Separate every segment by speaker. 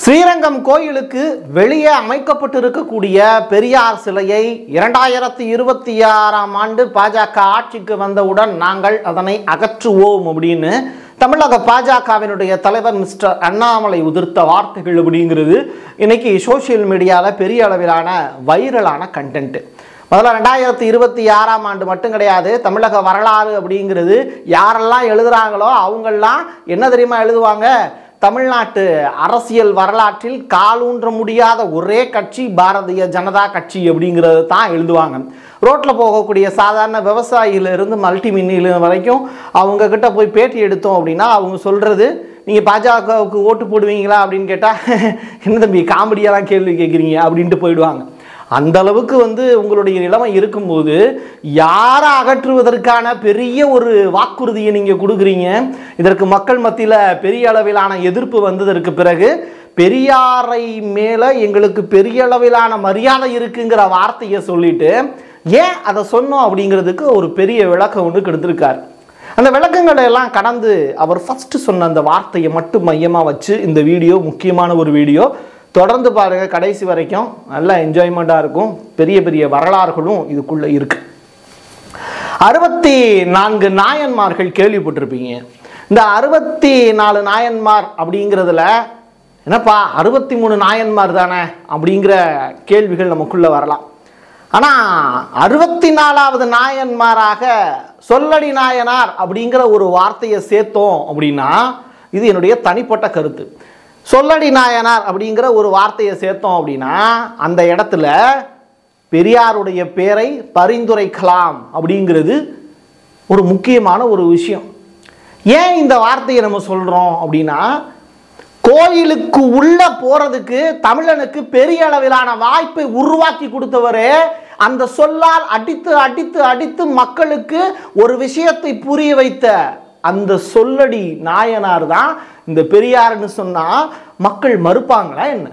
Speaker 1: ஸ்ரீரங்கம் கோயிலுக்கு வெளியே அமைக்கப்பட்டிருக்கக்கூடிய பெரியார் சிலையை இரண்டாயிரத்தி இருபத்தி ஆறாம் ஆண்டு பாஜக ஆட்சிக்கு வந்தவுடன் நாங்கள் அதனை அகற்றுவோம் அப்படின்னு தமிழக பாஜகவினுடைய தலைவர் மிஸ்டர் அண்ணாமலை உதிர்த்த வார்த்தைகள் அப்படிங்கிறது இன்னைக்கு சோஷியல் மீடியாவில் பெரிய அளவிலான வைரலான கண்டென்ட் முதல்ல ரெண்டாயிரத்தி இருபத்தி ஆறாம் ஆண்டு மட்டும் கிடையாது தமிழக வரலாறு அப்படிங்கிறது யாரெல்லாம் எழுதுறாங்களோ அவங்கெல்லாம் என்ன தெரியுமா எழுதுவாங்க தமிழ்நாட்டு அரசியல் வரலாற்றில் காலூன்ற முடியாத ஒரே கட்சி பாரதிய ஜனதா கட்சி அப்படிங்கிறது தான் எழுதுவாங்க ரோட்டில் போகக்கூடிய சாதாரண விவசாயியிலிருந்து மல்டி மின்னில வரைக்கும் அவங்க கிட்ட போய் பேட்டி எடுத்தோம் அப்படின்னா அவங்க சொல்கிறது நீங்கள் பாஜகவுக்கு ஓட்டு போடுவீங்களா அப்படின்னு கேட்டால் என்ன தம்பி காமெடியெல்லாம் கேள்வி கேட்குறீங்க அப்படின்ட்டு போயிடுவாங்க அந்த அளவுக்கு வந்து உங்களுடைய நிலைமை இருக்கும்போது யாரை அகற்றுவதற்கான பெரிய ஒரு வாக்குறுதியை நீங்கள் கொடுக்குறீங்க இதற்கு மக்கள் மத்தியில் பெரிய அளவிலான எதிர்ப்பு வந்ததற்கு பிறகு பெரியாரை மேலே எங்களுக்கு பெரிய அளவிலான மரியாதை இருக்குங்கிற வார்த்தையை சொல்லிட்டு ஏன் அதை சொன்னோம் அப்படிங்கிறதுக்கு ஒரு பெரிய விளக்கம் ஒன்று கொடுத்துருக்காரு அந்த விளக்கங்களை எல்லாம் கடந்து அவர் ஃபஸ்ட்டு சொன்ன அந்த வார்த்தையை மட்டும் மையமாக வச்சு இந்த வீடியோ முக்கியமான ஒரு வீடியோ தொடர்ந்து பாருங்கள் கடைசி வரைக்கும் நல்ல என்ஜாய்மெண்ட்டாக இருக்கும் பெரிய பெரிய வரலாறுகளும் இதுக்குள்ளே இருக்கு அறுபத்தி நான்கு நாயன்மார்கள் கேள்விப்பட்டிருப்பீங்க இந்த அறுபத்தி நாலு நாயன்மார் அப்படிங்கிறதுல என்னப்பா அறுபத்தி மூணு நாயன்மார் தானே அப்படிங்கிற கேள்விகள் நமக்குள்ளே வரலாம் ஆனால் அறுபத்தி நாலாவது நாயன்மாராக சொல்லடி நாயனார் அப்படிங்கிற ஒரு வார்த்தையை சேர்த்தோம் அப்படின்னா இது என்னுடைய தனிப்பட்ட கருத்து சொல்லடி நாயனார் அப்படிங்கிற ஒரு வார்த்தையை சேர்த்தோம் அப்படின்னா அந்த இடத்துல பெரியாருடைய பேரை பரிந்துரைக்கலாம் அப்படிங்கிறது ஒரு முக்கியமான ஒரு விஷயம் ஏன் இந்த வார்த்தையை நம்ம சொல்கிறோம் அப்படின்னா கோயிலுக்கு உள்ள போறதுக்கு தமிழனுக்கு பெரிய அளவிலான வாய்ப்பை உருவாக்கி கொடுத்தவரே அந்த சொல்லால் அடித்து அடித்து அடித்து மக்களுக்கு ஒரு விஷயத்தை புரிய வைத்த அந்த சொல்லடி நாயனார் தான் இந்த பெரியார்னு சொன்னா மக்கள் மறுப்பாங்களா என்ன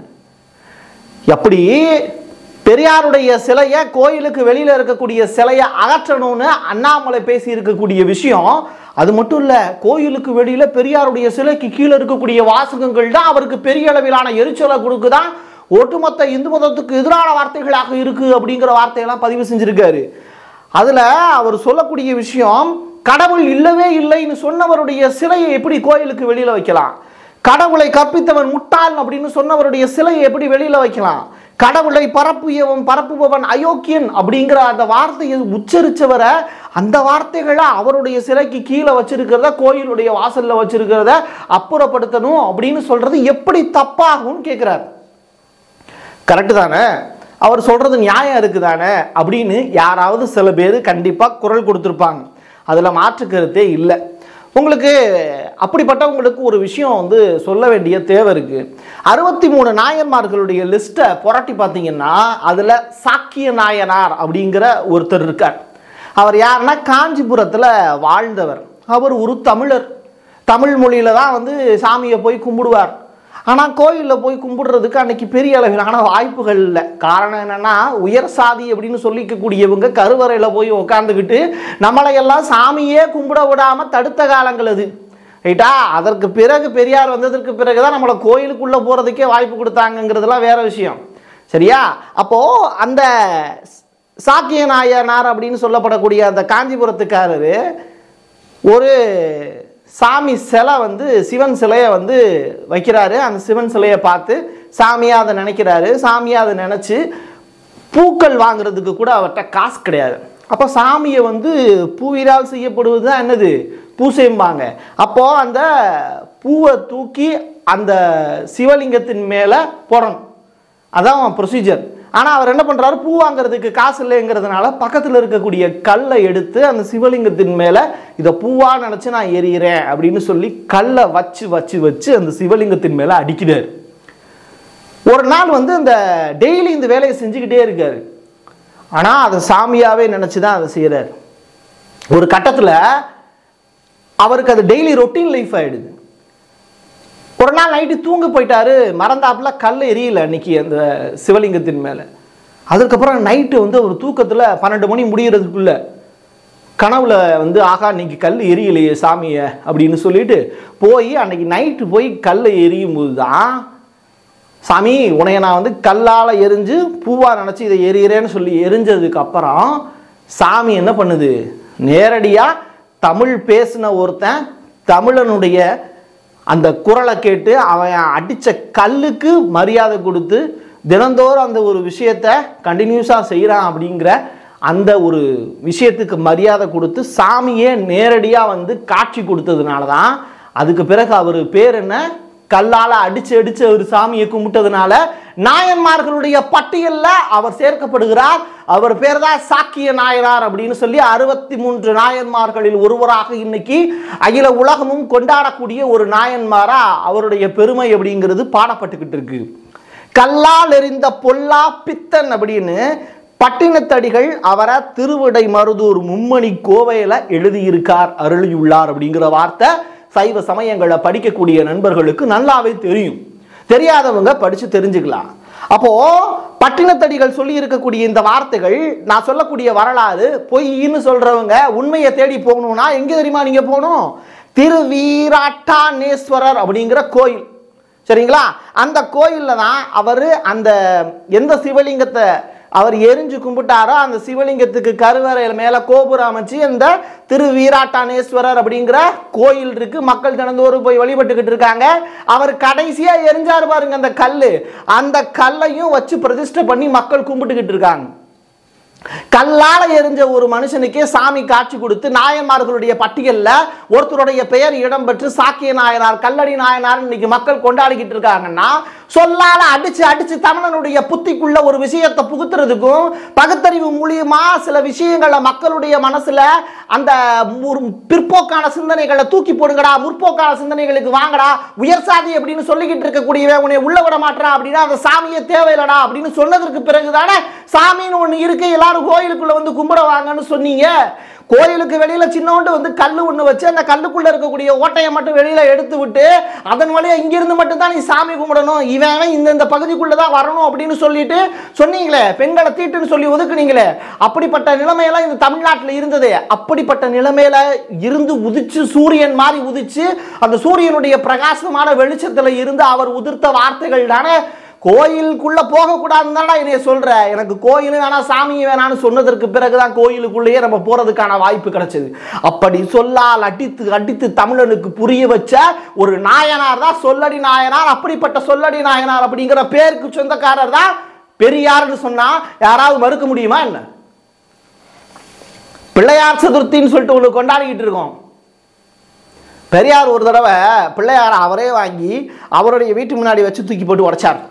Speaker 1: எப்படி பெரியாருடைய சிலையை கோயிலுக்கு வெளியில இருக்கக்கூடிய சிலையை அகற்றணும்னு அண்ணாமலை பேசி இருக்கக்கூடிய விஷயம் அது மட்டும் இல்ல கோயிலுக்கு வெளியில பெரியாருடைய சிலைக்கு கீழே இருக்கக்கூடிய வாசகங்கள் தான் அவருக்கு பெரிய அளவிலான எரிச்சலை கொடுக்குதான் ஒட்டுமொத்த இந்து மதத்துக்கு எதிரான வார்த்தைகளாக இருக்கு அப்படிங்கிற வார்த்தையெல்லாம் பதிவு செஞ்சிருக்காரு அதுல அவர் சொல்லக்கூடிய விஷயம் கடவுள் இல்லவே இல்லைன்னு சொன்னவருடைய சிலையை எப்படி கோயிலுக்கு வெளியில வைக்கலாம் கடவுளை கற்பித்தவன் முட்டாள் அப்படின்னு சொன்னவருடைய சிலையை எப்படி வெளியில வைக்கலாம் கடவுளை பரப்புயவன் பரப்புபவன் அயோக்கியன் அப்படிங்கிற அந்த வார்த்தையை உச்சரிச்சவரை அந்த வார்த்தைகளை அவருடைய சிலைக்கு கீழே வச்சிருக்கிறத கோயிலுடைய வாசல்ல வச்சிருக்கிறத அப்புறப்படுத்தணும் அப்படின்னு சொல்றது எப்படி தப்பாகும்னு கேட்கிறார் கரெக்டு தானே அவர் சொல்றது நியாயம் இருக்குதானே அப்படின்னு யாராவது சில பேர் கண்டிப்பாக குரல் கொடுத்துருப்பாங்க அதில் மாற்று கருத்தே இல்லை உங்களுக்கு அப்படிப்பட்டவங்களுக்கு ஒரு விஷயம் வந்து சொல்ல வேண்டிய தேவை இருக்குது அறுபத்தி மூணு நாயன்மார்களுடைய லிஸ்ட்டை புரட்டி பார்த்தீங்கன்னா அதில் சாக்கிய நாயனார் அப்படிங்கிற ஒருத்தர் இருக்கார் அவர் யாருன்னா காஞ்சிபுரத்தில் வாழ்ந்தவர் அவர் ஒரு தமிழர் தமிழ் மொழியில் தான் வந்து சாமியை போய் கும்பிடுவார் ஆனால் கோயிலில் போய் கும்பிடுறதுக்கு அன்னைக்கு பெரிய அளவிலான வாய்ப்புகள் இல்லை காரணம் என்னென்னா உயர் சாதி அப்படின்னு சொல்லிக்கக்கூடியவங்க கருவறையில் போய் உக்காந்துக்கிட்டு நம்மளையெல்லாம் சாமியே கும்பிட விடாமல் தடுத்த காலங்கள் அது ரைட்டா அதற்கு பிறகு பெரியார் வந்ததற்கு பிறகு தான் நம்மளை கோயிலுக்குள்ளே போகிறதுக்கே வாய்ப்பு கொடுத்தாங்கங்கிறதுலாம் வேற விஷயம் சரியா அப்போது அந்த சாக்கிய நாயனார் அப்படின்னு சொல்லப்படக்கூடிய அந்த காஞ்சிபுரத்துக்காரரு ஒரு சாமி சிலை வந்து சிவன் சிலையை வந்து வைக்கிறாரு அந்த சிவன் சிலையை பார்த்து சாமியாக அதை நினைக்கிறாரு சாமியாக அதை நினச்சி பூக்கள் வாங்குறதுக்கு கூட அவர்கிட்ட காசு கிடையாது அப்போ சாமியை வந்து பூவிரால் செய்யப்படுவது தான் என்னது பூசைம்பாங்க அப்போது அந்த பூவை தூக்கி அந்த சிவலிங்கத்தின் மேலே போடணும் அதான் ப்ரொசீஜர் ஆனால் அவர் என்ன பண்ணுறாரு பூ வாங்குறதுக்கு காசு இல்லைங்கிறதுனால பக்கத்தில் இருக்கக்கூடிய கல்லை எடுத்து அந்த சிவலிங்கத்தின் மேலே இதை பூவாக நினச்சி நான் எறிகிறேன் அப்படின்னு சொல்லி கல்லை வச்சு வச்சு வச்சு அந்த சிவலிங்கத்தின் மேலே அடிக்கிறார் ஒரு நாள் வந்து அந்த டெய்லி இந்த வேலையை செஞ்சுக்கிட்டே இருக்காரு ஆனால் அதை சாமியாகவே நினச்சி தான் அதை செய்கிறார் ஒரு கட்டத்தில் அவருக்கு அது டெய்லி ரொட்டீன் லைஃப் ஆகிடுது ஒரு நாள் நைட்டு தூங்க போயிட்டாரு மறந்தாப்புல கல் எரியல அன்னைக்கு அந்த சிவலிங்கத்தின் மேலே அதுக்கப்புறம் நைட்டு வந்து ஒரு தூக்கத்தில் பன்னெண்டு மணி முடிகிறதுக்குள்ள கனவுல வந்து ஆகா இன்னைக்கு கல் எரியலையே சாமியை அப்படின்னு சொல்லிட்டு போய் அன்னைக்கு நைட்டு போய் கல்லை எரியும் போது தான் சாமி உன்னைய நான் வந்து கல்லால் எரிஞ்சு பூவா நினச்சி இதை எரியிறேன்னு சொல்லி எரிஞ்சதுக்கு அப்புறம் சாமி என்ன பண்ணுது நேரடியாக தமிழ் பேசின ஒருத்தன் தமிழனுடைய அந்த குரலை கேட்டு அவன் அடித்த கல்லுக்கு மரியாதை கொடுத்து தினந்தோறும் அந்த ஒரு விஷயத்தை கண்டினியூஸாக செய்கிறான் அப்படிங்கிற அந்த ஒரு விஷயத்துக்கு மரியாதை கொடுத்து சாமியே நேரடியாக வந்து காட்சி கொடுத்ததுனால தான் அதுக்கு பிறகு அவர் பேர் என்ன கல்லால் அடிச்சு அடிச்சு அவர் சாமியை கும்பிட்டதுனால நாயன்மார்களுடைய பட்டியலில் அவர் சேர்க்கப்படுகிறார் அவர் பேர் தான் சாக்கிய நாயனார் அப்படின்னு சொல்லி அறுபத்தி மூன்று நாயன்மார்களில் ஒருவராக இன்னைக்கு அகில உலகமும் கொண்டாடக்கூடிய ஒரு நாயன்மாரா அவருடைய பெருமை அப்படிங்கிறது பாடப்பட்டுக்கிட்டு இருக்கு கல்லால் எறிந்த பொல்லா பித்தன் அப்படின்னு பட்டினத்தடிகள் அவரை திருவிடை மருதூர் மும்மணி கோவையில எழுதியிருக்கார் அருளியுள்ளார் அப்படிங்கிற வார்த்தை சைவ சமயங்களை படிக்கக்கூடிய நண்பர்களுக்கு நல்லாவே தெரியும் தெரியாதவங்க படிச்சு தெரிஞ்சுக்கலாம் அப்போ பட்டினத்தடிகள் சொல்லி இருக்கக்கூடிய இந்த வார்த்தைகள் நான் சொல்லக்கூடிய வரலாறு பொய்ன்னு சொல்றவங்க உண்மையை தேடி போகணும்னா எங்க தெரியுமா நீங்க போகணும் திருவீராட்டானேஸ்வரர் அப்படிங்கிற கோயில் சரிங்களா அந்த கோயிலில் தான் அவர் அந்த எந்த சிவலிங்கத்தை அவர் எரிஞ்சு கும்பிட்டாரோ அந்த சிவலிங்கத்துக்கு கருவறையில் மேலே கோபுரம் அமைச்சு அந்த திரு வீராட்டானேஸ்வரர் அப்படிங்கிற கோயில் இருக்கு மக்கள் தினந்தோறும் போய் வழிபட்டுக்கிட்டு இருக்காங்க அவர் கடைசியா எரிஞ்சாரு பாருங்க அந்த கல் அந்த கல்லையும் வச்சு பிரதிஷ்டை பண்ணி மக்கள் கும்பிட்டுக்கிட்டு இருக்காங்க கல்லால எரிஞ்ச ஒரு மனுஷனுக்கே சாமி காட்சி கொடுத்து நாயன்மார்களுடைய பட்டியல்ல ஒருத்தருடைய பெயர் இடம்பெற்று சாக்கிய நாயனார் கல்லடி நாயனார் இன்னைக்கு மக்கள் கொண்டாடிக்கிட்டு இருக்காங்கன்னா சொல்லால அடிச்சு அடிச்சு தமிழனுடைய புத்திக்குள்ள ஒரு விஷயத்தை புகுத்துறதுக்கும் பகுத்தறிவு மூலியமா சில விஷயங்களை மக்களுடைய மனசுல அந்த ஒரு பிற்போக்கான சிந்தனைகளை தூக்கி போடுங்கடா முற்போக்கான சிந்தனைகளுக்கு வாங்கடா உயர் சாதி அப்படின்னு சொல்லிக்கிட்டு இருக்கக்கூடியவன் உன்னை உள்ள விட மாட்டான் அப்படின்னா அந்த சாமியே தேவையில்லடா அப்படின்னு சொன்னதற்கு பிறகுதானே சாமின்னு ஒன்று இருக்கு எல்லாரும் கோயிலுக்குள்ள வந்து கும்பிட வாங்கன்னு சொன்னீங்க கோயிலுக்கு வெளியில சின்னோண்டு வந்து கல் ஒன்று வச்சு அந்த கல்லுக்குள்ள இருக்கக்கூடிய ஓட்டையை மட்டும் வெளியில எடுத்து விட்டு அதன் வழியா இங்கிருந்து மட்டும் தான் நீ சாமி கும்பிடணும் இவன் இந்த இந்த பகுதிக்குள்ள தான் வரணும் அப்படின்னு சொல்லிட்டு சொன்னீங்களே பெண்களை தீட்டுன்னு சொல்லி ஒதுக்குனீங்களே அப்படிப்பட்ட நிலைமையெல்லாம் இந்த தமிழ்நாட்டில் இருந்தது அப்படிப்பட்ட நிலைமையில இருந்து உதிச்சு சூரியன் மாதிரி உதிச்சு அந்த சூரியனுடைய பிரகாசமான வெளிச்சத்துல இருந்து அவர் உதிர்த்த வார்த்தைகள் தானே கோயிலுக்குள்ள போகக்கூடாதுன்னு தானே என்னைய சொல்ற எனக்கு கோயில் வேணாம் சாமி வேணாம்னு சொன்னதற்கு பிறகுதான் கோயிலுக்குள்ளேயே நம்ம போறதுக்கான வாய்ப்பு கிடைச்சது அப்படி சொல்லால் அடித்து அடித்து தமிழனுக்கு புரிய வச்ச ஒரு நாயனார் தான் சொல்லடி நாயனார் அப்படிப்பட்ட சொல்லடி நாயனார் அப்படிங்கிற பேருக்கு சொந்தக்காரர் தான் பெரியார்னு சொன்னா யாராவது மறுக்க முடியுமா என்ன பிள்ளையார் சதுர்த்தின்னு சொல்லிட்டு ஒன்று கொண்டாடிக்கிட்டு இருக்கோம் பெரியார் ஒரு தடவை பிள்ளையார் அவரே வாங்கி அவருடைய வீட்டு முன்னாடி வச்சு தூக்கி போட்டு உடைச்சார்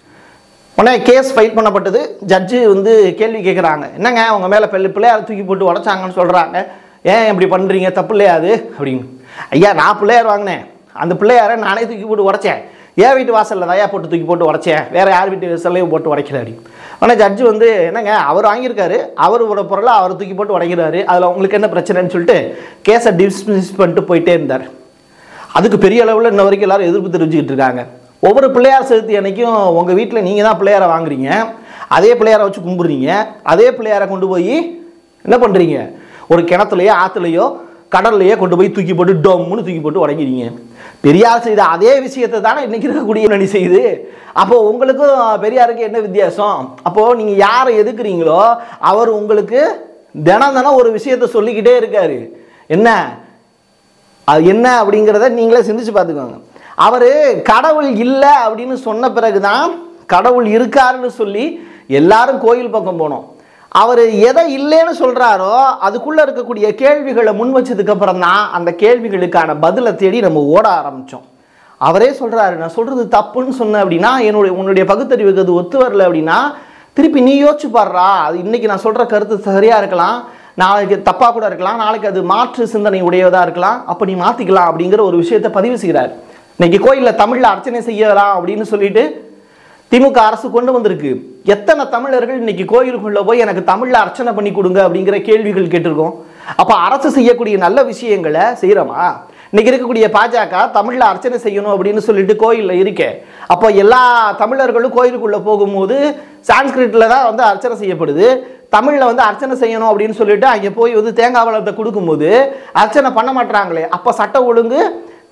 Speaker 1: உடனே கேஸ் ஃபைல் பண்ணப்பட்டது ஜட்ஜு வந்து கேள்வி கேட்குறாங்க என்னங்க அவங்க மேலே பிள்ளை பிள்ளையார் தூக்கி போட்டு உடைச்சாங்கன்னு சொல்கிறாங்க ஏன் இப்படி பண்ணுறீங்க தப்பு இல்லையா அது அப்படின்னு ஐயா நான் பிள்ளையார் வாங்கினேன் அந்த பிள்ளையாரை நானே தூக்கி போட்டு உடைச்சேன் என் வீட்டு வாசலில் தயா போட்டு தூக்கி போட்டு உடைச்சேன் வேறு யார் வீட்டு வாசல்லையும் போட்டு உடைக்கல அப்படி ஆனால் ஜட்ஜு வந்து என்னங்க அவர் வாங்கியிருக்காரு அவரோட பொருளை அவர் தூக்கி போட்டு உடைக்கிறாரு அதில் உங்களுக்கு என்ன பிரச்சனைன்னு சொல்லிட்டு கேஸை டிஸ்மிஸ் பண்ணிட்டு போயிட்டே இருந்தார் அதுக்கு பெரிய அளவில் இன்ன வரைக்கும் எல்லாரும் எதிர்ப்பு தெரிவிச்சுக்கிட்டு இருக்காங்க ஒவ்வொரு பிள்ளையார் சதுர்த்தி அன்னைக்கும் உங்கள் வீட்டில் நீங்கள் தான் பிள்ளையாரை வாங்குறீங்க அதே பிள்ளையாரை வச்சு கும்பிடுறீங்க அதே பிள்ளையாரை கொண்டு போய் என்ன பண்ணுறீங்க ஒரு கிணத்துலையோ ஆற்றுலையோ கடல்லையோ கொண்டு போய் தூக்கி போட்டு டொம்முன்னு தூக்கி போட்டு உடைக்கிறீங்க பெரியார் செய்த அதே விஷயத்தை தானே இன்னைக்கு இருக்கக்கூடிய முன்னணி செய்யுது அப்போ உங்களுக்கும் பெரியாருக்கு என்ன வித்தியாசம் அப்போ நீங்க யாரை எதுக்குறீங்களோ அவர் உங்களுக்கு தினம் தினம் ஒரு விஷயத்தை சொல்லிக்கிட்டே இருக்காரு என்ன அது என்ன அப்படிங்கிறத நீங்களே சிந்திச்சு பார்த்துக்கோங்க அவர் கடவுள் இல்லை அப்படின்னு சொன்ன பிறகுதான் கடவுள் இருக்காருன்னு சொல்லி எல்லாரும் கோயில் பக்கம் போனோம் அவர் எதை இல்லைன்னு சொல்றாரோ அதுக்குள்ள இருக்கக்கூடிய கேள்விகளை முன் வச்சதுக்கு அப்புறம் தான் அந்த கேள்விகளுக்கான பதிலை தேடி நம்ம ஓட ஆரம்பிச்சோம் அவரே சொல்றாரு நான் சொல்றது தப்புன்னு சொன்னேன் அப்படின்னா என்னுடைய உன்னுடைய பகுத்தறிவுக்கு அது ஒத்து வரல அப்படின்னா திருப்பி நீ யோசிச்சு பாடுறா அது இன்னைக்கு நான் சொல்ற கருத்து சரியா இருக்கலாம் நாளைக்கு தப்பாக கூட இருக்கலாம் நாளைக்கு அது மாற்று சிந்தனை உடையதாக இருக்கலாம் அப்போ நீ மாற்றிக்கலாம் அப்படிங்கிற ஒரு விஷயத்தை பதிவு செய்கிறார் இன்னைக்கு கோயிலில் தமிழில் அர்ச்சனை செய்யலாம் அப்படின்னு சொல்லிட்டு திமுக அரசு கொண்டு வந்திருக்கு எத்தனை தமிழர்கள் இன்னைக்கு கோயிலுக்குள்ள போய் எனக்கு தமிழில் அர்ச்சனை பண்ணி கொடுங்க அப்படிங்கிற கேள்விகள் கேட்டிருக்கோம் அப்போ அரசு செய்யக்கூடிய நல்ல விஷயங்களை செய்கிறோமா இன்னைக்கு இருக்கக்கூடிய பாஜக தமிழில் அர்ச்சனை செய்யணும் அப்படின்னு சொல்லிட்டு கோயிலில் இருக்கே அப்போ எல்லா தமிழர்களும் கோயிலுக்குள்ளே போகும்போது சான்ஸ்கிரிட்டில் தான் வந்து அர்ச்சனை செய்யப்படுது தமிழில் வந்து அர்ச்சனை செய்யணும் அப்படின்னு சொல்லிட்டு அங்கே போய் வந்து தேங்காய் வளத்தை கொடுக்கும்போது அர்ச்சனை பண்ண மாட்டாங்களே அப்போ சட்ட ஒழுங்கு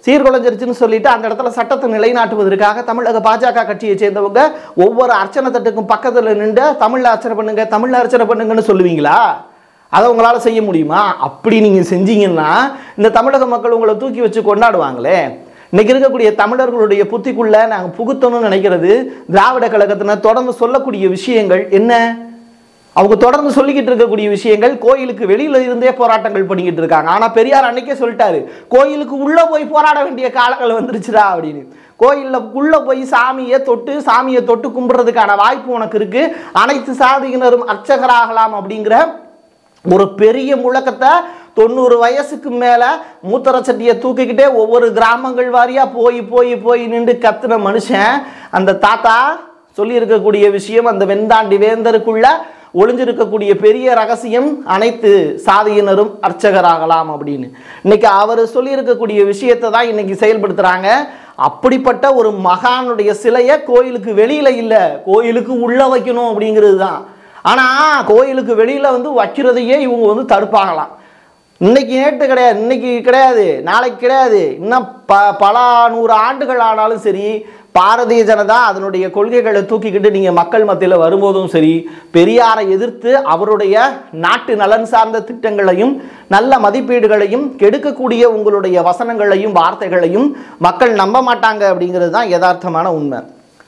Speaker 1: சீர்குலைஞ்சிருச்சுன்னு சொல்லிட்டு அந்த இடத்துல சட்டத்தை நிலைநாட்டுவதற்காக தமிழக பாஜக கட்சியை சேர்ந்தவங்க ஒவ்வொரு அர்ச்சனை தட்டுக்கும் பக்கத்தில் நின்று தமிழ்ல அர்ச்சனை பண்ணுங்க தமிழ்ல அர்ச்சனை பண்ணுங்கன்னு சொல்லுவீங்களா அதை உங்களால் செய்ய முடியுமா அப்படி நீங்கள் செஞ்சீங்கன்னா இந்த தமிழக மக்கள் உங்களை தூக்கி வச்சு கொண்டாடுவாங்களே இன்னைக்கு இருக்கக்கூடிய தமிழர்களுடைய புத்திக்குள்ள நாங்கள் புகுத்தணும்னு நினைக்கிறது திராவிட கழகத்தினர் தொடர்ந்து சொல்லக்கூடிய விஷயங்கள் என்ன அவங்க தொடர்ந்து சொல்லிக்கிட்டு இருக்கக்கூடிய விஷயங்கள் கோயிலுக்கு வெளியில இருந்தே போராட்டங்கள் பண்ணிக்கிட்டு இருக்காங்க ஆனா பெரியார் அன்னைக்கே சொல்லிட்டாரு கோயிலுக்கு உள்ள போய் போராட வேண்டிய காலங்கள் வந்துருச்சுடா அப்படின்னு கோயில்ல உள்ள போய் சாமியை தொட்டு சாமியை தொட்டு கும்பிடுறதுக்கான வாய்ப்பு உனக்கு இருக்கு அனைத்து சாதியினரும் அர்ச்சகராகலாம் அப்படிங்கிற ஒரு பெரிய முழக்கத்தை தொண்ணூறு வயசுக்கு மேல மூத்தர சட்டியை தூக்கிக்கிட்டே ஒவ்வொரு கிராமங்கள் வாரியா போய் போய் போய் நின்று கத்துன மனுஷன் அந்த தாத்தா சொல்லியிருக்கக்கூடிய விஷயம் அந்த வெண்தாண்டி வேந்தருக்குள்ள ஒளிஞ்சிருக்கக்கூடிய பெரிய ரகசியம் அனைத்து சாதியினரும் அர்ச்சகராகலாம் அப்படின்னு இன்னைக்கு அவர் சொல்லியிருக்கக்கூடிய விஷயத்தை தான் இன்னைக்கு செயல்படுத்துறாங்க அப்படிப்பட்ட ஒரு மகானுடைய சிலையை கோயிலுக்கு வெளியில இல்லை கோயிலுக்கு உள்ள வைக்கணும் அப்படிங்கிறது தான் ஆனா கோயிலுக்கு வெளியில வந்து வைக்கிறதையே இவங்க வந்து தடுப்பாங்களாம் இன்னைக்கு நேற்று கிடையாது இன்னைக்கு கிடையாது நாளைக்கு கிடையாது இன்னும் ப பல நூறு ஆண்டுகள் ஆனாலும் சரி பாரதிய ஜனதா அதனுடைய கொள்கைகளை தூக்கிக்கிட்டு நீங்கள் மக்கள் மத்தியில் வரும்போதும் சரி பெரியாரை எதிர்த்து அவருடைய நாட்டு நலன் சார்ந்த திட்டங்களையும் நல்ல மதிப்பீடுகளையும் கெடுக்கக்கூடிய உங்களுடைய வசனங்களையும் வார்த்தைகளையும் மக்கள் நம்ப மாட்டாங்க அப்படிங்கிறது தான் யதார்த்தமான உண்மை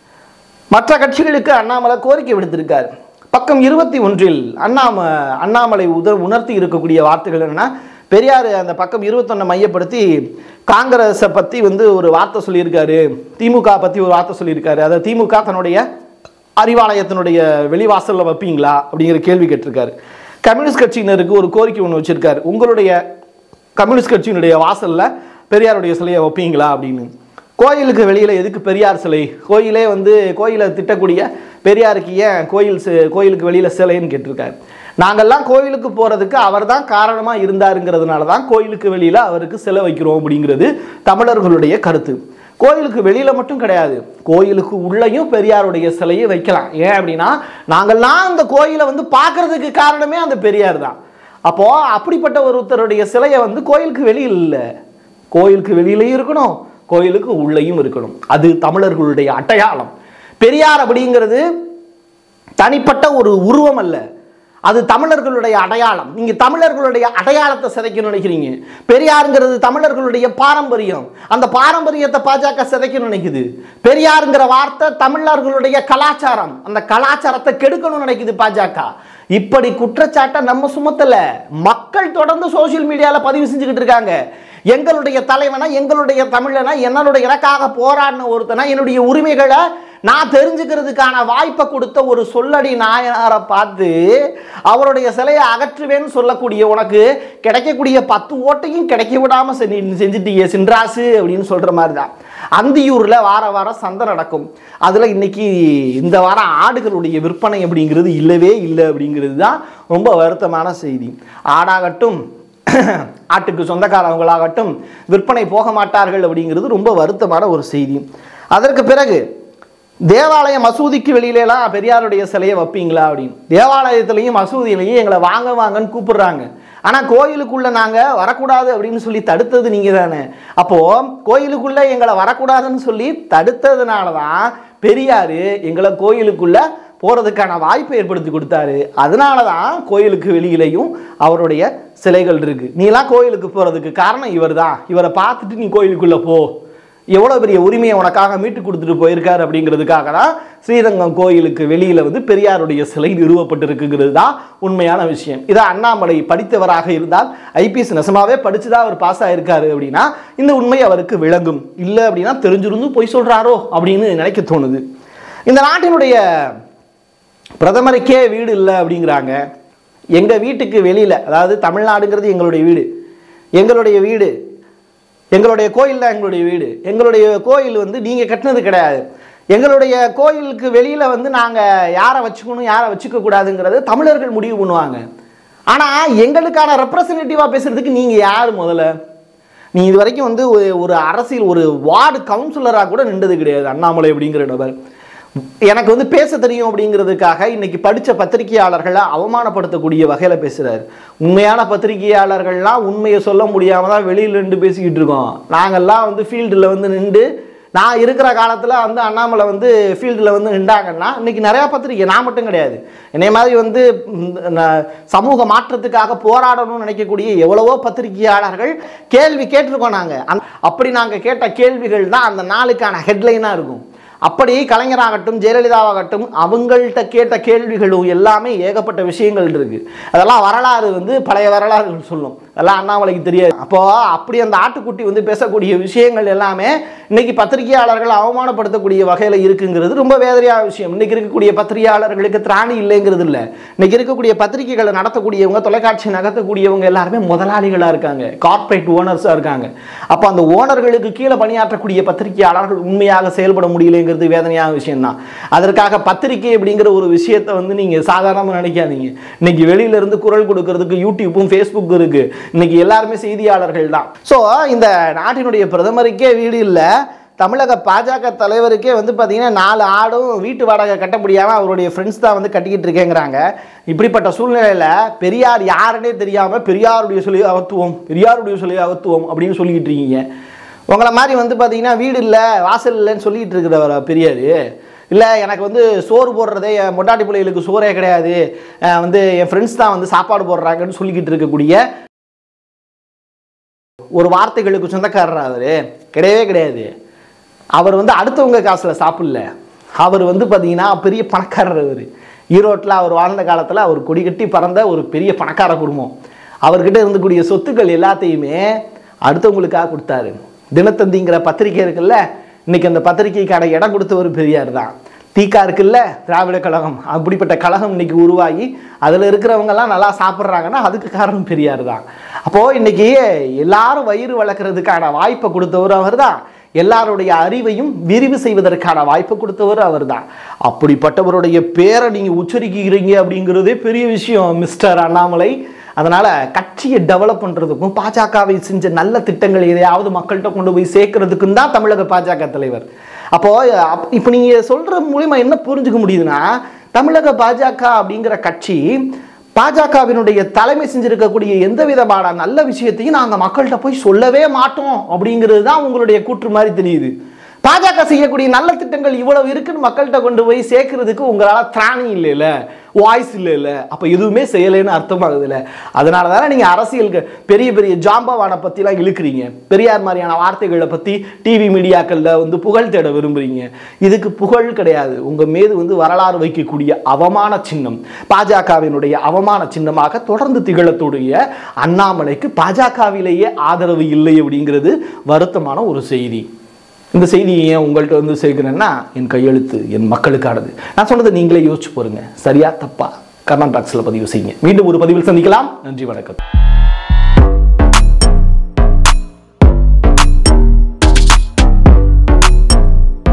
Speaker 1: மற்ற கட்சிகளுக்கு அண்ணாமலை கோரிக்கை விடுத்திருக்கார் பக்கம் இருபத்தி ஒன்றில் அண்ணாம அண்ணாமலை உத உணர்த்தி இருக்கக்கூடிய வார்த்தைகள் என்னன்னா பெரியார் அந்த பக்கம் இருபத்தொன்னை மையப்படுத்தி காங்கிரஸை பற்றி வந்து ஒரு வார்த்தை சொல்லியிருக்காரு திமுக பற்றி ஒரு வார்த்தை சொல்லியிருக்காரு அதை திமுக தன்னுடைய அறிவாலயத்தினுடைய வெளிவாசலில் வைப்பீங்களா அப்படிங்கிற கேள்வி கேட்டிருக்காரு கம்யூனிஸ்ட் கட்சியினருக்கு ஒரு கோரிக்கை ஒன்று வச்சிருக்காரு உங்களுடைய கம்யூனிஸ்ட் கட்சியினுடைய வாசல்ல பெரியாருடைய சிலையை வைப்பீங்களா அப்படின்னு கோயிலுக்கு வெளியில எதுக்கு பெரியார் சிலை கோயிலே வந்து கோயிலை திட்டக்கூடிய பெரியாருக்கு ஏன் கோயில் சி- கோயிலுக்கு வெளியில சிலைன்னு கேட்டிருக்காரு நாங்கெல்லாம் கோயிலுக்கு போறதுக்கு அவர் தான் காரணமா இருந்தாருங்கிறதுனால தான் கோயிலுக்கு வெளியில அவருக்கு சிலை வைக்கிறோம் அப்படிங்கிறது தமிழர்களுடைய கருத்து கோயிலுக்கு வெளியில மட்டும் கிடையாது கோயிலுக்கு உள்ளேயும் பெரியாருடைய சிலையை வைக்கலாம் ஏன் அப்படின்னா நாங்கெல்லாம் அந்த கோயிலை வந்து பார்க்கறதுக்கு காரணமே அந்த பெரியார் தான் அப்போ அப்படிப்பட்ட ஒருத்தருடைய சிலையை வந்து கோயிலுக்கு வெளியில் இல்லை கோயிலுக்கு வெளியிலையும் இருக்கணும் கோயிலுக்கு உள்ளேயும் இருக்கணும் அது தமிழர்களுடைய அடையாளம் பெரியார் அப்படிங்கிறது தனிப்பட்ட ஒரு உருவம் அல்ல அது தமிழர்களுடைய அடையாளம் நீங்க தமிழர்களுடைய அடையாளத்தை சிதைக்கணும்னு நினைக்கிறீங்க பெரியாருங்கிறது தமிழர்களுடைய பாரம்பரியம் அந்த பாரம்பரியத்தை பாஜக சிதைக்கணும்னு நினைக்குது பெரியாருங்கிற வார்த்தை தமிழர்களுடைய கலாச்சாரம் அந்த கலாச்சாரத்தை கெடுக்கணும்னு நினைக்குது பாஜக இப்படி குற்றச்சாட்டை நம்ம சுமத்தல மக்கள் தொடர்ந்து சோஷியல் மீடியால பதிவு செஞ்சுக்கிட்டு இருக்காங்க எங்களுடைய தலைவனா எங்களுடைய தமிழனா என்னுடைய எனக்காக போராடின ஒருத்தனா என்னுடைய உரிமைகளை நான் தெரிஞ்சுக்கிறதுக்கான வாய்ப்பை கொடுத்த ஒரு சொல்லடி நாயனாரை பார்த்து அவருடைய சிலையை அகற்றுவேன்னு சொல்லக்கூடிய உனக்கு கிடைக்கக்கூடிய பத்து ஓட்டையும் கிடைக்க விடாம செஞ்சு- செஞ்சுட்டீங்க சின்ராசு அப்படின்னு சொல்ற மாதிரி தான் அந்தியூர்ல வார வாரம் சந்தை நடக்கும் அதுல இன்னைக்கு இந்த வாரம் ஆடுகளுடைய விற்பனை அப்படிங்கிறது இல்லவே இல்லை அப்படிங்கிறது தான் ரொம்ப வருத்தமான செய்தி ஆடாகட்டும் ஆட்டுக்கு சொந்தக்காரவங்களாகட்டும் விற்பனை போக மாட்டார்கள் அப்படிங்கிறது ரொம்ப வருத்தமான ஒரு செய்தி அதற்கு பிறகு தேவாலய மசூதிக்கு வெளியிலலாம் பெரியாருடைய சிலையை வைப்பீங்களா அப்படின்னு தேவாலயத்திலையும் மசூதியிலையும் எங்களை வாங்க வாங்கன்னு கூப்பிடுறாங்க ஆனால் கோயிலுக்குள்ள நாங்கள் வரக்கூடாது அப்படின்னு சொல்லி தடுத்தது நீங்கள் தானே அப்போது கோயிலுக்குள்ள எங்களை வரக்கூடாதுன்னு சொல்லி தடுத்ததுனால தான் பெரியார் எங்களை கோயிலுக்குள்ள போகிறதுக்கான வாய்ப்பை ஏற்படுத்தி கொடுத்தாரு அதனால தான் கோயிலுக்கு வெளியிலையும் அவருடைய சிலைகள் இருக்கு நீலாம் கோயிலுக்கு போகிறதுக்கு காரணம் இவர் தான் இவரை பார்த்துட்டு நீ கோயிலுக்குள்ளே போ எவ்வளோ பெரிய உரிமையை உனக்காக மீட்டு கொடுத்துட்டு போயிருக்காரு அப்படிங்கிறதுக்காக தான் ஸ்ரீரங்கம் கோயிலுக்கு வெளியில் வந்து பெரியாருடைய சிலை நிறுவப்பட்டிருக்குங்கிறது தான் உண்மையான விஷயம் இதை அண்ணாமலை படித்தவராக இருந்தால் ஐபிஎஸ் நெசமாவே படிச்சு தான் அவர் பாஸ் ஆயிருக்காரு அப்படின்னா இந்த உண்மை அவருக்கு விளங்கும் இல்லை அப்படின்னா தெரிஞ்சிருந்து பொய் சொல்கிறாரோ அப்படின்னு நினைக்க தோணுது இந்த நாட்டினுடைய பிரதமருக்கே வீடு இல்லை அப்படிங்கிறாங்க எங்கள் வீட்டுக்கு வெளியில் அதாவது தமிழ்நாடுங்கிறது எங்களுடைய வீடு எங்களுடைய வீடு எங்களுடைய கோயில் தான் எங்களுடைய வீடு எங்களுடைய கோயில் வந்து நீங்கள் கட்டினது கிடையாது எங்களுடைய கோயிலுக்கு வெளியில் வந்து நாங்கள் யாரை வச்சுக்கணும் யாரை வச்சுக்க கூடாதுங்கிறது தமிழர்கள் முடிவு பண்ணுவாங்க ஆனால் எங்களுக்கான ரெப்ரசன்டேட்டிவாக பேசுறதுக்கு நீங்கள் யார் முதல்ல நீ இது வரைக்கும் வந்து ஒரு- ஒரு அரசியல் ஒரு வார்டு கவுன்சிலராக கூட நின்றது கிடையாது அண்ணாமலை அப்படிங்கிற நபர் எனக்கு வந்து பேச தெரியும் அப்படிங்கிறதுக்காக இன்னைக்கு படித்த பத்திரிகையாளர்களை அவமானப்படுத்தக்கூடிய வகையில் பேசுகிறாரு உண்மையான பத்திரிகையாளர்கள்லாம் உண்மையை சொல்ல முடியாமல் தான் வெளியில் நின்று பேசிக்கிட்டு இருக்கோம் நாங்கள்லாம் வந்து ஃபீல்டில் வந்து நின்று நான் இருக்கிற காலத்தில் வந்து அண்ணாமலை வந்து ஃபீல்டில் வந்து நின்றாங்கன்னா இன்னைக்கு நிறையா பத்திரிகை நான் மட்டும் கிடையாது என்னை மாதிரி வந்து ம், ந- சமூக மாற்றத்துக்காக போராடணும்னு நினைக்கக்கூடிய எவ்வளவோ பத்திரிகையாளர்கள் கேள்வி கேட்டிருக்கோம் நாங்கள் அந் அப்படி நாங்கள் கேட்ட கேள்விகள் தான் அந்த நாளுக்கான ஹெட்லைனாக இருக்கும் அப்படி கலைஞராகட்டும் ஜெயலலிதாவாகட்டும் அவங்கள்ட்ட கேட்ட கேள்விகளும் எல்லாமே ஏகப்பட்ட விஷயங்கள் இருக்கு அதெல்லாம் வரலாறு வந்து பழைய வரலாறுகள் சொல்லும் அதெல்லாம் அண்ணாமலைக்கு தெரியாது அப்போ அப்படி அந்த ஆட்டுக்குட்டி வந்து பேசக்கூடிய விஷயங்கள் எல்லாமே இன்னைக்கு பத்திரிகையாளர்கள் அவமானப்படுத்தக்கூடிய வகையில் இருக்குங்கிறது ரொம்ப வேதனையான விஷயம் இன்னைக்கு இருக்கக்கூடிய பத்திரிகையாளர்களுக்கு திராணி இல்லைங்கிறது இல்லை இன்னைக்கு இருக்கக்கூடிய பத்திரிகைகளை நடத்தக்கூடியவங்க தொலைக்காட்சி நடத்தக்கூடியவங்க எல்லாருமே முதலாளிகளாக இருக்காங்க கார்ப்பரேட் ஓனர்ஸாக இருக்காங்க அப்போ அந்த ஓனர்களுக்கு கீழே பணியாற்றக்கூடிய பத்திரிகையாளர்கள் உண்மையாக செயல்பட முடியலைங்கிறது வேதனையான விஷயம்தான் அதற்காக பத்திரிகை அப்படிங்கிற ஒரு விஷயத்தை வந்து நீங்கள் சாதாரணமாக நினைக்காதீங்க இன்னைக்கு வெளியில இருந்து குரல் கொடுக்கறதுக்கு யூடியூப்பும் ஃபேஸ்புக் இருக்கு இன்னைக்கு எல்லாருமே செய்தியாளர்கள் தான் ஸோ இந்த நாட்டினுடைய பிரதமருக்கே வீடு இல்லை தமிழக பாஜக தலைவருக்கே வந்து பார்த்தீங்கன்னா நாலு ஆடும் வீட்டு வாடகை கட்ட முடியாமல் அவருடைய ஃப்ரெண்ட்ஸ் தான் வந்து கட்டிக்கிட்டு இருக்கேங்கிறாங்க இப்படிப்பட்ட சூழ்நிலையில் பெரியார் யாருன்னே தெரியாமல் பெரியாருடைய சொல்லி அவத்துவம் பெரியாருடைய சொல்லி அவத்துவம் அப்படின்னு சொல்லிக்கிட்டு இருக்கீங்க உங்களை மாதிரி வந்து பார்த்தீங்கன்னா வீடு இல்லை வாசல் இல்லைன்னு சொல்லிட்டு இருக்கிறவர் பெரியார் இல்லை எனக்கு வந்து சோறு போடுறதே என் மொட்டாட்டி பிள்ளைகளுக்கு சோறே கிடையாது அஹ் வந்து என் ஃப்ரெண்ட்ஸ் தான் வந்து சாப்பாடு போடுறாங்கன்னு சொல்லிக்கிட்டு இருக்கக்கூடிய ஒரு வார்த்தைகளுக்கு சொந்தக்காரர் அவர் கிடையவே கிடையாது அவர் வந்து அடுத்தவங்க காசில் சாப்பிடல அவர் வந்து பார்த்தீங்கன்னா பெரிய பணக்காரர் அவர் ஈரோட்டில் அவர் வாழ்ந்த காலத்தில் அவர் கொடி கட்டி பறந்த ஒரு பெரிய பணக்கார குடும்பம் அவர்கிட்ட இருந்தக்கூடிய சொத்துக்கள் எல்லாத்தையுமே அடுத்தவங்களுக்காக கொடுத்தாரு தினத்தந்திங்கிற பத்திரிக்கை இருக்குல்ல இன்னைக்கு அந்த பத்திரிக்கைக்கான இடம் கொடுத்தவர் பெரியார் தான் தீக்கா இருக்குல்ல திராவிட கழகம் அப்படிப்பட்ட கழகம் இன்னைக்கு உருவாகி அதில் இருக்கிறவங்கெல்லாம் நல்லா சாப்பிட்றாங்கன்னா அதுக்கு காரணம் பெரியார் தான் அப்போது இன்னைக்கு எல்லாரும் வயிறு வளர்க்குறதுக்கான வாய்ப்பை கொடுத்தவர் அவர் தான் எல்லாருடைய அறிவையும் விரிவு செய்வதற்கான வாய்ப்பை கொடுத்தவர் அவர் தான் அப்படிப்பட்டவருடைய பேரை நீங்கள் உச்சரிக்கிறீங்க அப்படிங்கிறதே பெரிய விஷயம் மிஸ்டர் அண்ணாமலை அதனால் கட்சியை டெவலப் பண்ணுறதுக்கும் பாஜகவை செஞ்ச நல்ல திட்டங்கள் எதையாவது மக்கள்கிட்ட கொண்டு போய் சேர்க்கறதுக்கும் தான் தமிழக பாஜக தலைவர் அப்போது இப்போ நீங்கள் சொல்கிற மூலிமா என்ன புரிஞ்சுக்க முடியுதுன்னா தமிழக பாஜக அப்படிங்கிற கட்சி பாஜகவினுடைய தலைமை செஞ்சிருக்கக்கூடிய எந்த விதமான நல்ல விஷயத்தையும் நாங்கள் மக்கள்கிட்ட போய் சொல்லவே மாட்டோம் அப்படிங்கிறது தான் உங்களுடைய கூற்று மாதிரி தெரியுது பாஜக செய்யக்கூடிய நல்ல திட்டங்கள் இவ்வளவு இருக்குன்னு மக்கள்கிட்ட கொண்டு போய் சேர்க்கறதுக்கு உங்களால் திராணி இல்லைல்ல வாய்ஸ் இல்லைல்ல அப்போ எதுவுமே செய்யலைன்னு அர்த்தமாகுதுல்ல அதனால தானே நீங்கள் அரசியலுக்கு பெரிய பெரிய ஜாம்பவானை பற்றிலாம் இழுக்கிறீங்க பெரியார் மாதிரியான வார்த்தைகளை பற்றி டிவி மீடியாக்களில் வந்து புகழ் தேட விரும்புகிறீங்க இதுக்கு புகழ் கிடையாது உங்கள் மீது வந்து வரலாறு வைக்கக்கூடிய அவமான சின்னம் பாஜகவினுடைய அவமான சின்னமாக தொடர்ந்து திகழக்கூடிய அண்ணாமலைக்கு பாஜகவிலேயே ஆதரவு இல்லை அப்படிங்கிறது வருத்தமான ஒரு செய்தி இந்த செய்தியை ஏன் உங்கள்கிட்ட வந்து சேர்க்கிறேன்னா என் கையெழுத்து என் மக்களுக்கானது நான் சொன்னதை நீங்களே யோசிச்சு போருங்க சரியா தப்பா கமெண்ட் பாக்ஸில் பதிவு செய்யுங்க மீண்டும் ஒரு பதிவில் சந்திக்கலாம் நன்றி வணக்கம்